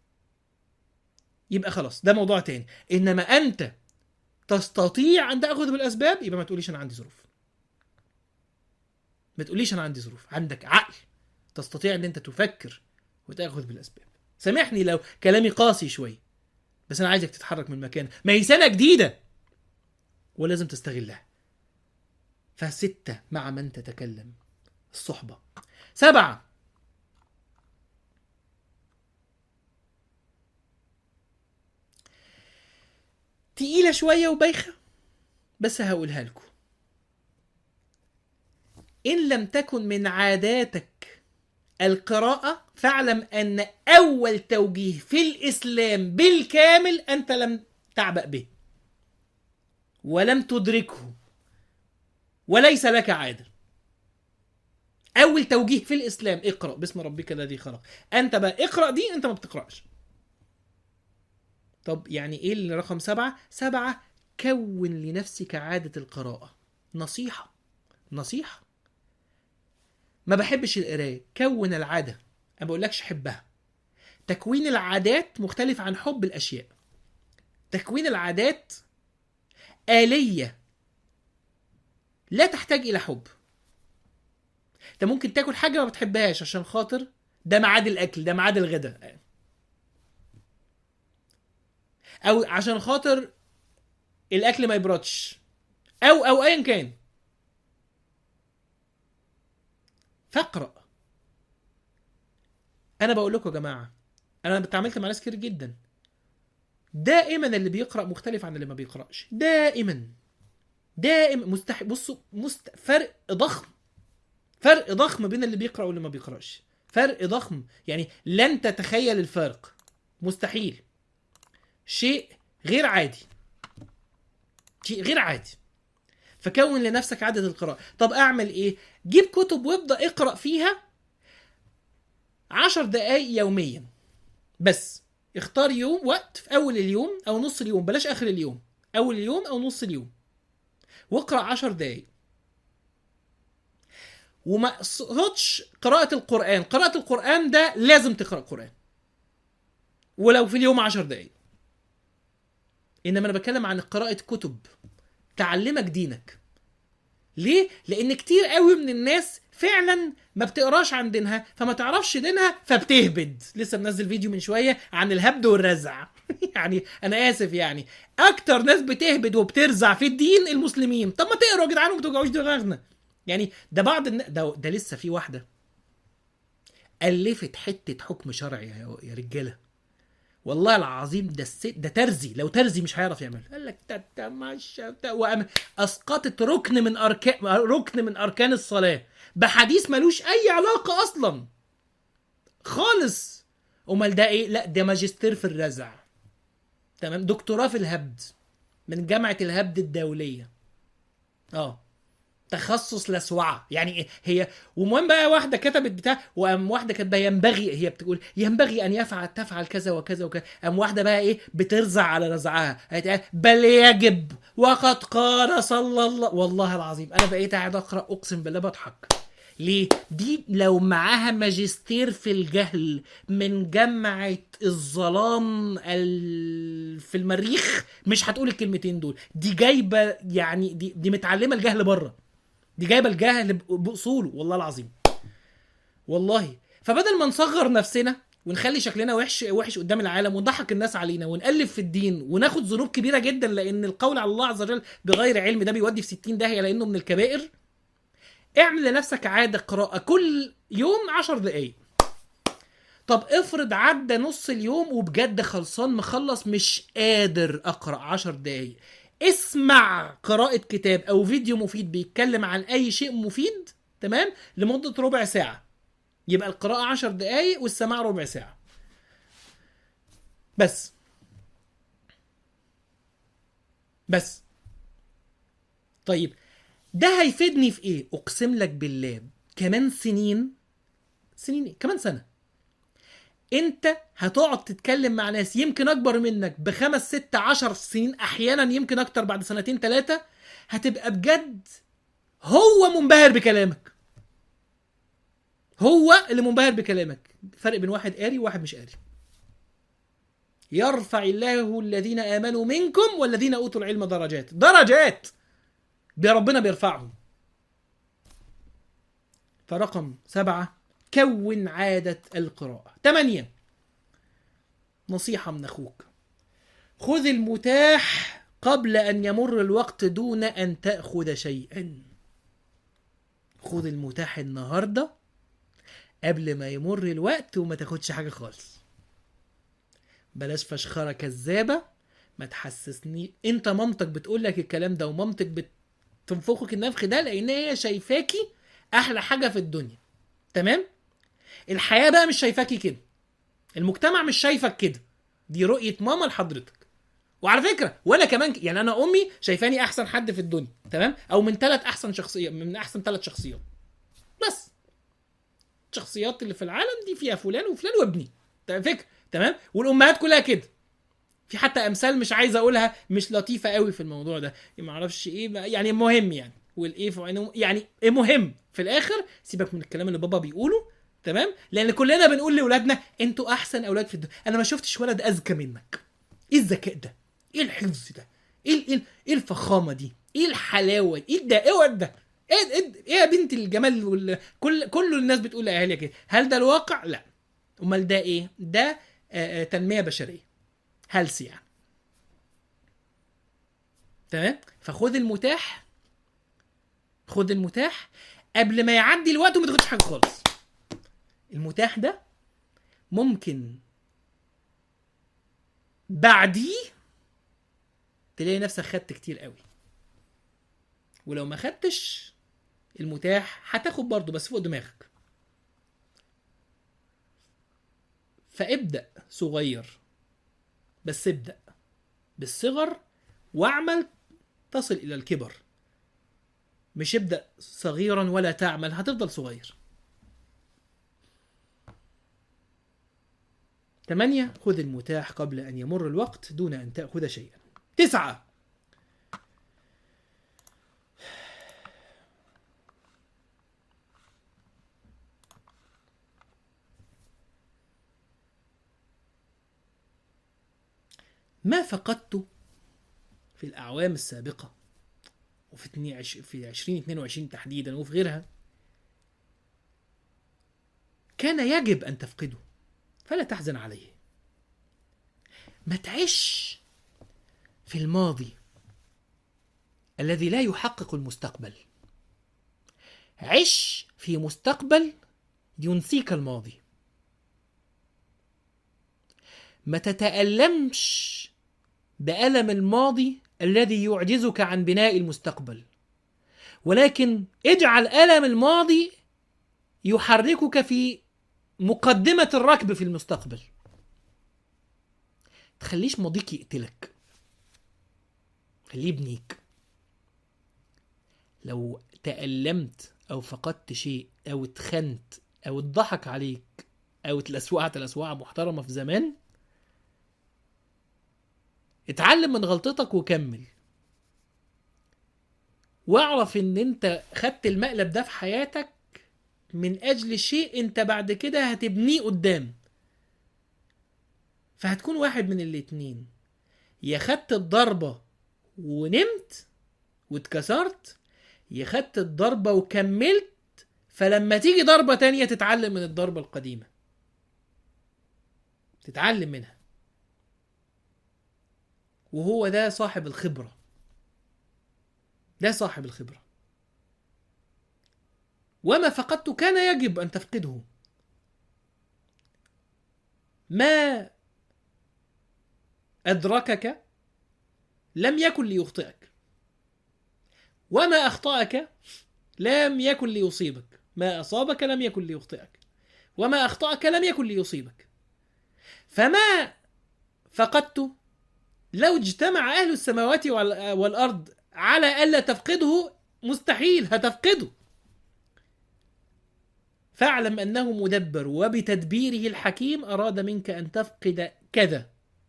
يبقى خلاص ده موضوع تاني انما انت تستطيع ان تاخذ بالاسباب يبقى ما تقوليش انا عندي ظروف ما تقوليش انا عندي ظروف عندك عقل تستطيع ان انت تفكر وتاخذ بالاسباب سامحني لو كلامي قاسي شويه بس انا عايزك تتحرك من مكان ما هي سنه جديده ولازم تستغلها فستة مع من تتكلم الصحبة سبعة تقيلة شوية وبايخة بس هقولها لكم إن لم تكن من عاداتك القراءة فاعلم أن أول توجيه في الإسلام بالكامل أنت لم تعبأ به ولم تدركه وليس لك عاده اول توجيه في الاسلام اقرا باسم ربك الذي خلق انت بقى اقرا دي انت ما بتقراش طب يعني ايه اللي رقم سبعة سبعة كون لنفسك عادة القراءة نصيحة نصيحة ما بحبش القراية كون العادة ما بقولكش حبها تكوين العادات مختلف عن حب الأشياء تكوين العادات آلية لا تحتاج إلى حب انت ممكن تاكل حاجة ما بتحبهاش عشان خاطر ده ميعاد الأكل ده ميعاد الغداء أو عشان خاطر الأكل ما يبردش أو أو أيا كان فاقرأ أنا بقول لكم يا جماعة أنا اتعاملت مع ناس كتير جدا دائما اللي بيقرأ مختلف عن اللي ما بيقرأش دائما دائما مستحيل بصوا مست... فرق ضخم فرق ضخم بين اللي بيقرأ واللي ما بيقرأش فرق ضخم يعني لن تتخيل الفرق مستحيل شيء غير عادي شيء غير عادي فكون لنفسك عادة القراءة طب اعمل ايه جيب كتب وابدأ اقرأ فيها عشر دقايق يوميا بس اختار يوم وقت في اول اليوم او نص اليوم بلاش اخر اليوم اول اليوم او نص اليوم واقرا عشر دقايق وما اقصدش قراءة القرآن قراءة القرآن ده لازم تقرأ قرآن ولو في اليوم عشر دقايق انما انا بتكلم عن قراءة كتب تعلمك دينك ليه؟ لان كتير قوي من الناس فعلا ما بتقراش عن دينها فما تعرفش دينها فبتهبد لسه منزل فيديو من شويه عن الهبد والرزع يعني انا اسف يعني اكتر ناس بتهبد وبترزع في الدين المسلمين طب ما تقروا يا جدعان وما توجعوش دماغنا يعني ده بعض الن... ده, ده لسه في واحده الفت حته حكم شرعي يا, يا رجاله والله العظيم ده الست ده ترزي لو ترزي مش هيعرف يعمل قال لك تتمشى وقام اسقطت ركن من اركان ركن من اركان الصلاه بحديث ملوش اي علاقه اصلا خالص امال ده ايه لا ده ماجستير في الرزع تمام دكتوراه في الهبد من جامعه الهبد الدوليه اه تخصص لسوعة يعني إيه؟ هي ومهم بقى واحده كتبت بتاع وقام واحده كاتبه ينبغي هي بتقول ينبغي ان يفعل تفعل كذا وكذا وكذا قام واحده بقى ايه بترزع على رزعها هتقال بل يجب وقد قال صلى الله والله العظيم انا بقيت قاعد اقرا اقسم بالله بضحك ليه؟ دي لو معاها ماجستير في الجهل من جامعة الظلام ال... في المريخ مش هتقول الكلمتين دول دي جايبة يعني دي, دي متعلمة الجهل بره دي جايبه الجهل باصوله والله العظيم والله فبدل ما نصغر نفسنا ونخلي شكلنا وحش وحش قدام العالم ونضحك الناس علينا ونقلب في الدين وناخد ذنوب كبيره جدا لان القول على الله عز وجل بغير علم ده بيودي في 60 داهيه لانه من الكبائر اعمل لنفسك عاده قراءه كل يوم 10 دقائق طب افرض عدى نص اليوم وبجد خلصان مخلص مش قادر اقرا 10 دقائق اسمع قراءة كتاب أو فيديو مفيد بيتكلم عن أي شيء مفيد تمام لمدة ربع ساعة يبقى القراءة عشر دقايق والسماع ربع ساعة بس بس طيب ده هيفيدني في ايه اقسم لك بالله كمان سنين سنين ايه كمان سنه انت هتقعد تتكلم مع ناس يمكن اكبر منك بخمس ست عشر سنين احيانا يمكن اكتر بعد سنتين ثلاثة هتبقى بجد هو منبهر بكلامك هو اللي منبهر بكلامك فرق بين واحد قاري وواحد مش قاري يرفع الله الذين امنوا منكم والذين اوتوا العلم درجات درجات ربنا بيرفعهم فرقم سبعه كون عادة القراءة ثمانية نصيحة من أخوك خذ المتاح قبل أن يمر الوقت دون أن تأخذ شيئا خذ المتاح النهاردة قبل ما يمر الوقت وما تاخدش حاجة خالص بلاش فشخرة كذابة ما تحسسني انت مامتك بتقول لك الكلام ده ومامتك بتنفخك النفخ ده لان هي شايفاكي احلى حاجه في الدنيا تمام الحياه بقى مش شايفاكي كده المجتمع مش شايفك كده دي رؤيه ماما لحضرتك وعلى فكره وانا كمان ك- يعني انا امي شايفاني احسن حد في الدنيا تمام او من ثلاث احسن شخصيه من احسن ثلاث شخصيات بس الشخصيات اللي في العالم دي فيها فلان وفلان وابني تمام فكره تمام والامهات كلها كده في حتى امثال مش عايز اقولها مش لطيفه قوي في الموضوع ده ما اعرفش ايه ما- يعني مهم يعني والايه في عينه- يعني إيه مهم في الاخر سيبك من الكلام اللي بابا بيقوله تمام لان كلنا بنقول لاولادنا انتوا احسن اولاد في الدنيا انا ما شفتش ولد اذكى منك ايه الذكاء ده ايه الحفظ ده ايه ايه ايه الفخامه دي ايه الحلاوه ايه ده ايه الواد ده ايه ايه ايه يا بنت الجمال وال... كل كل الناس بتقول لاهاليها كده هل ده الواقع لا امال ده ايه ده آه، آه، تنميه بشريه هلس يعني تمام فخد المتاح خد المتاح قبل ما يعدي الوقت وما تاخدش حاجه خالص المتاح ده ممكن بعديه تلاقي نفسك خدت كتير قوي ولو ما خدتش المتاح هتاخد برضه بس فوق دماغك فابدأ صغير بس ابدأ بالصغر واعمل تصل إلى الكبر مش ابدأ صغيرا ولا تعمل هتفضل صغير ثمانية خذ المتاح قبل أن يمر الوقت دون أن تأخذ شيئا تسعة ما فقدت في الأعوام السابقة وفي اتني- عش- في 2022 تحديدا وفي غيرها كان يجب أن تفقده فلا تحزن عليه ما تعيش في الماضي الذي لا يحقق المستقبل عش في مستقبل ينسيك الماضي ما تتألمش بألم الماضي الذي يعجزك عن بناء المستقبل ولكن اجعل ألم الماضي يحركك في مقدمة الركب في المستقبل تخليش ماضيك يقتلك خليه يبنيك لو تألمت أو فقدت شيء أو اتخنت أو اتضحك عليك أو اتلسوعت لسوعة محترمة في زمان اتعلم من غلطتك وكمل واعرف ان انت خدت المقلب ده في حياتك من اجل شيء انت بعد كده هتبنيه قدام فهتكون واحد من الاتنين يا خدت الضربة ونمت واتكسرت يا خدت الضربة وكملت فلما تيجي ضربة تانية تتعلم من الضربة القديمة تتعلم منها وهو ده صاحب الخبرة ده صاحب الخبرة وما فقدت كان يجب أن تفقده ما أدركك لم يكن ليخطئك وما أخطأك لم يكن ليصيبك ما أصابك لم يكن ليخطئك وما أخطأك لم يكن ليصيبك فما فقدت لو اجتمع أهل السماوات وال- والأرض على ألا تفقده مستحيل هتفقده فاعلم أنه مدبر وبتدبيره الحكيم أراد منك أن تفقد كذا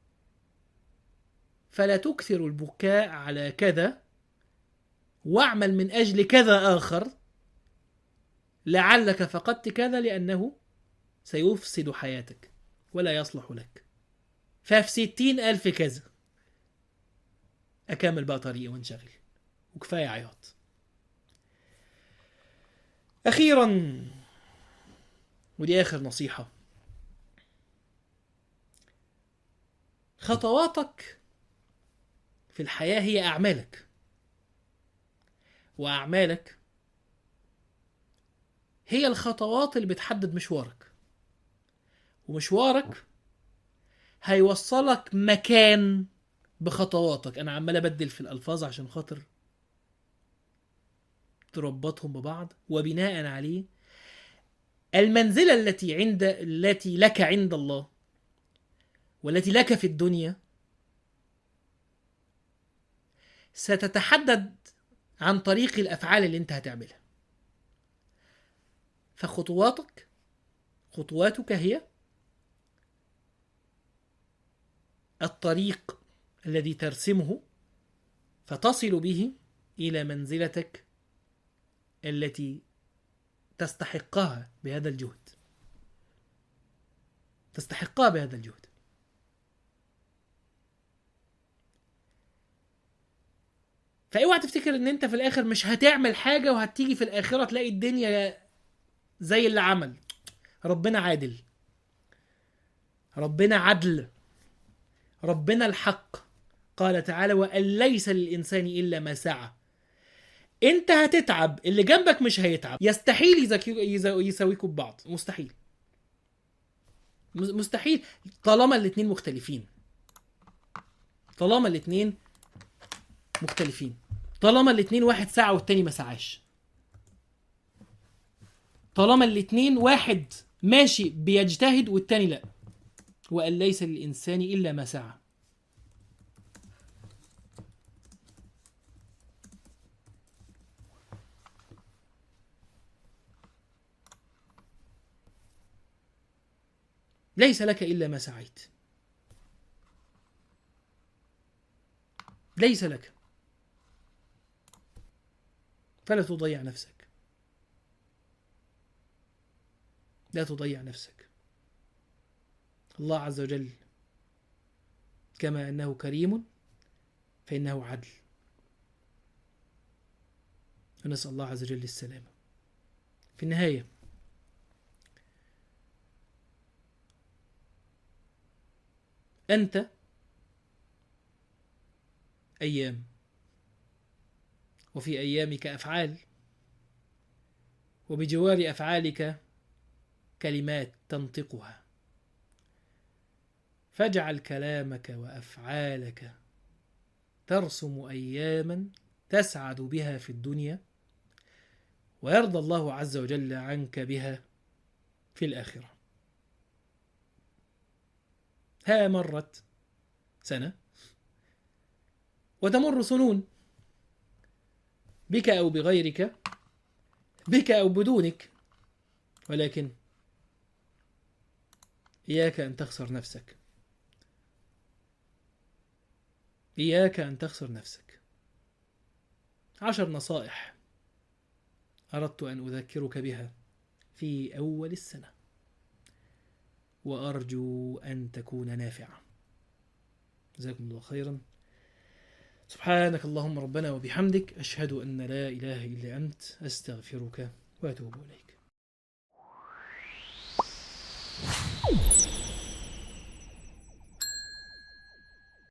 فلا تكثر البكاء على كذا واعمل من أجل كذا آخر لعلك فقدت كذا لأنه سيفسد حياتك ولا يصلح لك ففي ستين ألف كذا أكمل بقى طريقي وانشغل وكفاية عياط أخيرا ودي آخر نصيحة خطواتك في الحياة هي أعمالك وأعمالك هي الخطوات اللي بتحدد مشوارك ومشوارك هيوصلك مكان بخطواتك انا عمال ابدل في الالفاظ عشان خاطر تربطهم ببعض وبناء عليه المنزلة التي عند التي لك عند الله والتي لك في الدنيا ستتحدد عن طريق الافعال اللي انت هتعملها فخطواتك خطواتك هي الطريق الذي ترسمه فتصل به الى منزلتك التي تستحقها بهذا الجهد تستحقها بهذا الجهد فاوعى تفتكر ان انت في الاخر مش هتعمل حاجه وهتيجي في الاخره تلاقي الدنيا زي اللي عمل ربنا عادل ربنا عدل ربنا الحق قال تعالى وأن ليس للإنسان إلا ما سعى انت هتتعب اللي جنبك مش هيتعب يستحيل يزكي- يز- يساويكوا ببعض مستحيل مس- مستحيل طالما الاتنين مختلفين طالما الاتنين مختلفين طالما الاتنين واحد سعى والتاني ما سعاش طالما الاتنين واحد ماشي بيجتهد والتاني لا وأن ليس للإنسان إلا ما سعى ليس لك إلا ما سعيت ليس لك فلا تضيع نفسك لا تضيع نفسك الله عز وجل كما أنه كريم فإنه عدل ونسأل الله عز وجل السلامة في النهاية أنت أيام وفي أيامك أفعال وبجوار أفعالك كلمات تنطقها فاجعل كلامك وأفعالك ترسم أياما تسعد بها في الدنيا ويرضى الله عز وجل عنك بها في الآخرة ها مرت سنة وتمر سنون بك أو بغيرك بك أو بدونك ولكن إياك أن تخسر نفسك إياك أن تخسر نفسك عشر نصائح أردت أن أذكرك بها في أول السنة وأرجو أن تكون نافعة جزاكم الله خيرا سبحانك اللهم ربنا وبحمدك أشهد أن لا إله إلا أنت أستغفرك وأتوب إليك